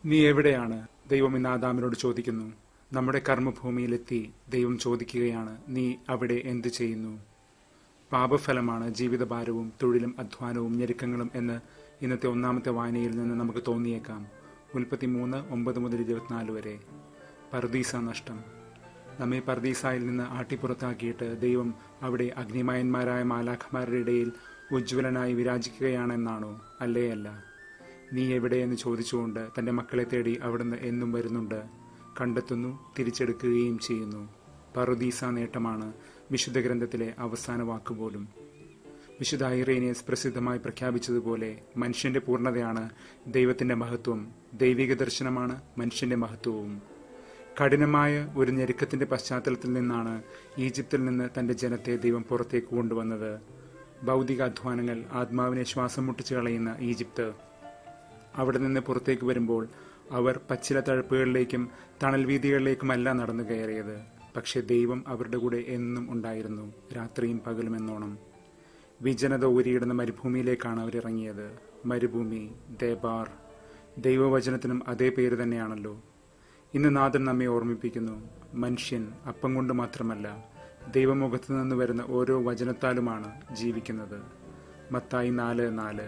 നീ എവിടെയാണ് ദൈവം ഇന്ന് ആദാമിനോട് ചോദിക്കുന്നു നമ്മുടെ കർമ്മഭൂമിയിലെത്തി ദൈവം ചോദിക്കുകയാണ് നീ അവിടെ എന്തു ചെയ്യുന്നു പാപഫലമാണ് ജീവിതഭാരവും തൊഴിലും അധ്വാനവും ഞെരുക്കങ്ങളും എന്ന് ഇന്നത്തെ ഒന്നാമത്തെ വായനയിൽ നിന്ന് നമുക്ക് തോന്നിയേക്കാം ഉൽപ്പത്തി മൂന്ന് ഒമ്പത് മുതൽ ഇരുപത്തിനാല് വരെ പർദീസ നഷ്ടം നമ്മെ പർദീസായിൽ നിന്ന് ആട്ടിപ്പുറത്താക്കിയിട്ട് ദൈവം അവിടെ അഗ്നിമയന്മാരായ മാലാഖമാരുടെ ഇടയിൽ ഉജ്ജ്വലനായി വിരാജിക്കുകയാണെന്നാണോ അല്ലേ അല്ല നീ എവിടെയെന്ന് ചോദിച്ചുകൊണ്ട് തന്റെ മക്കളെ തേടി അവിടുന്ന് എന്നും വരുന്നുണ്ട് കണ്ടെത്തുന്നു തിരിച്ചെടുക്കുകയും ചെയ്യുന്നു പറുദീസ നേട്ടമാണ് വിശുദ്ധ ഗ്രന്ഥത്തിലെ അവസാന വാക്കുപോലും വിശുദ്ധ ഐറേനിയസ് പ്രസിദ്ധമായി പ്രഖ്യാപിച്ചതുപോലെ മനുഷ്യന്റെ പൂർണ്ണതയാണ് ദൈവത്തിന്റെ മഹത്വം ദൈവിക ദർശനമാണ് മനുഷ്യന്റെ മഹത്വവും കഠിനമായ ഒരു ഞെരുക്കത്തിന്റെ പശ്ചാത്തലത്തിൽ നിന്നാണ് ഈജിപ്തിൽ നിന്ന് തന്റെ ജനത്തെ ദൈവം പുറത്തേക്ക് കൊണ്ടുവന്നത് ഭൗതിക അധ്വാനങ്ങൾ ആത്മാവിനെ ശ്വാസം മുട്ടിച്ചു കളയുന്ന ഈജിപ്ത് അവിടെ നിന്ന് പുറത്തേക്ക് വരുമ്പോൾ അവർ പച്ചില തഴപ്പുകളിലേക്കും തണൽ വീതികളിലേക്കുമല്ല നടന്നു കയറിയത് പക്ഷെ ദൈവം അവരുടെ കൂടെ എന്നും ഉണ്ടായിരുന്നു രാത്രിയും പകലും എന്നോണം വിജനത ഊരിയിടുന്ന മരുഭൂമിയിലേക്കാണ് അവരിറങ്ങിയത് മരുഭൂമി ദേബാർ ദൈവവചനത്തിനും അതേ പേര് തന്നെയാണല്ലോ ഇന്ന് നാഥൻ നമ്മെ ഓർമ്മിപ്പിക്കുന്നു മനുഷ്യൻ അപ്പം കൊണ്ട് മാത്രമല്ല ദൈവമുഖത്ത് നിന്ന് വരുന്ന ഓരോ വചനത്താലുമാണ് ജീവിക്കുന്നത് മത്തായി നാല് നാല്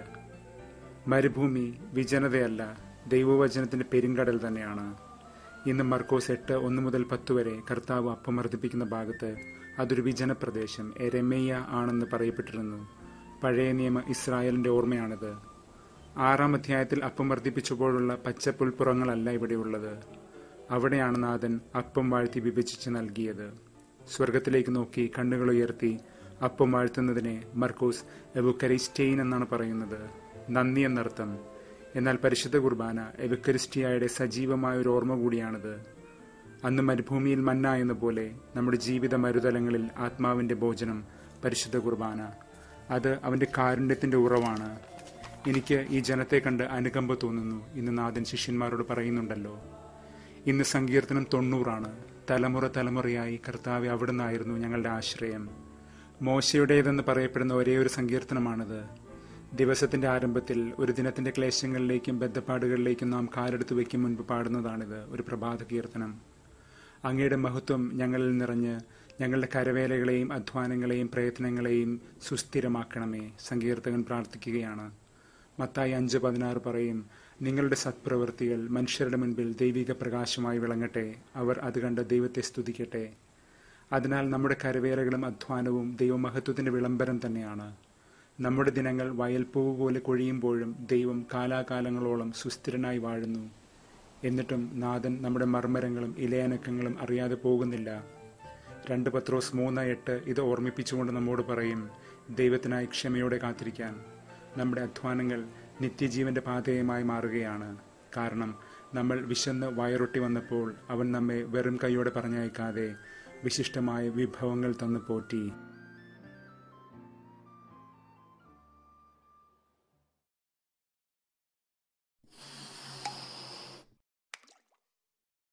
മരുഭൂമി വിജനതയല്ല ദൈവവചനത്തിന്റെ പെരുങ്കടൽ തന്നെയാണ് ഇന്ന് മർക്കോസ് എട്ട് ഒന്ന് മുതൽ പത്ത് വരെ കർത്താവ് അപ്പം വർദ്ധിപ്പിക്കുന്ന ഭാഗത്ത് അതൊരു വിജന പ്രദേശം എരമയ്യ ആണെന്ന് പറയപ്പെട്ടിരുന്നു പഴയ നിയമ ഇസ്രായേലിന്റെ ഓർമ്മയാണിത് ആറാം അധ്യായത്തിൽ അപ്പം വർദ്ധിപ്പിച്ചപ്പോഴുള്ള പച്ചപ്പുൽപ്പുറങ്ങളല്ല ഇവിടെയുള്ളത് അവിടെയാണ് നാഥൻ അപ്പം വാഴ്ത്തി വിഭജിച്ച് നൽകിയത് സ്വർഗത്തിലേക്ക് നോക്കി കണ്ണുകൾ ഉയർത്തി അപ്പം വാഴ്ത്തുന്നതിനെ മർക്കോസ് എവുക്കരിസ്റ്റെയിൻ എന്നാണ് പറയുന്നത് നന്ദി എന്നർത്ഥം എന്നാൽ പരിശുദ്ധ കുർബാന എവുക്കരിസ്റ്റിയയുടെ സജീവമായ ഒരു ഓർമ്മ കൂടിയാണിത് അന്ന് മരുഭൂമിയിൽ മന്ന എന്ന പോലെ നമ്മുടെ ജീവിത മരുതലങ്ങളിൽ ആത്മാവിന്റെ ഭോജനം പരിശുദ്ധ കുർബാന അത് അവന്റെ കാരുണ്യത്തിന്റെ ഉറവാണ് എനിക്ക് ഈ ജനത്തെ കണ്ട് അനുകമ്പ തോന്നുന്നു ഇന്ന് നാഥൻ ശിഷ്യന്മാരോട് പറയുന്നുണ്ടല്ലോ ഇന്ന് സങ്കീർത്തനം തൊണ്ണൂറാണ് തലമുറ തലമുറയായി കർത്താവ് അവിടുന്നായിരുന്നു ഞങ്ങളുടെ ആശ്രയം മോശയുടേതെന്ന് പറയപ്പെടുന്ന ഒരേ ഒരു സങ്കീർത്തനമാണിത് ദിവസത്തിന്റെ ആരംഭത്തിൽ ഒരു ദിനത്തിന്റെ ക്ലേശങ്ങളിലേക്കും ബദ്ധപ്പാടുകളിലേക്കും നാം കാലെടുത്ത് വയ്ക്കും മുൻപ് പാടുന്നതാണിത് ഒരു പ്രഭാത കീർത്തനം അങ്ങയുടെ മഹത്വം ഞങ്ങളിൽ നിറഞ്ഞ് ഞങ്ങളുടെ കരവേലകളെയും അധ്വാനങ്ങളെയും പ്രയത്നങ്ങളെയും സുസ്ഥിരമാക്കണമേ സങ്കീർത്തകൻ പ്രാർത്ഥിക്കുകയാണ് മത്തായി അഞ്ച് പതിനാറ് പറയും നിങ്ങളുടെ സത്പ്രവൃത്തികൾ മനുഷ്യരുടെ മുൻപിൽ ദൈവിക പ്രകാശമായി വിളങ്ങട്ടെ അവർ അത് കണ്ട് ദൈവത്തെ സ്തുതിക്കട്ടെ അതിനാൽ നമ്മുടെ കരവേലകളും അധ്വാനവും ദൈവമഹത്വത്തിന്റെ വിളംബരം തന്നെയാണ് നമ്മുടെ ദിനങ്ങൾ വയൽപ്പൂവ് പോലെ കൊഴിയുമ്പോഴും ദൈവം കാലാകാലങ്ങളോളം സുസ്ഥിരനായി വാഴുന്നു എന്നിട്ടും നാഥൻ നമ്മുടെ മർമ്മരങ്ങളും ഇലയനക്കങ്ങളും അറിയാതെ പോകുന്നില്ല രണ്ട് പത്രോസ് മൂന്ന് എട്ട് ഇത് ഓർമ്മിപ്പിച്ചുകൊണ്ട് നമ്മോട് പറയും ദൈവത്തിനായി ക്ഷമയോടെ കാത്തിരിക്കാൻ നമ്മുടെ അധ്വാനങ്ങൾ നിത്യജീവന്റെ പാതയുമായി മാറുകയാണ് കാരണം നമ്മൾ വിശന്ന് വയറൊട്ടി വന്നപ്പോൾ അവൻ നമ്മെ വെറും കൈയോടെ പറഞ്ഞയക്കാതെ വിശിഷ്ടമായ വിഭവങ്ങൾ തന്നു പോറ്റി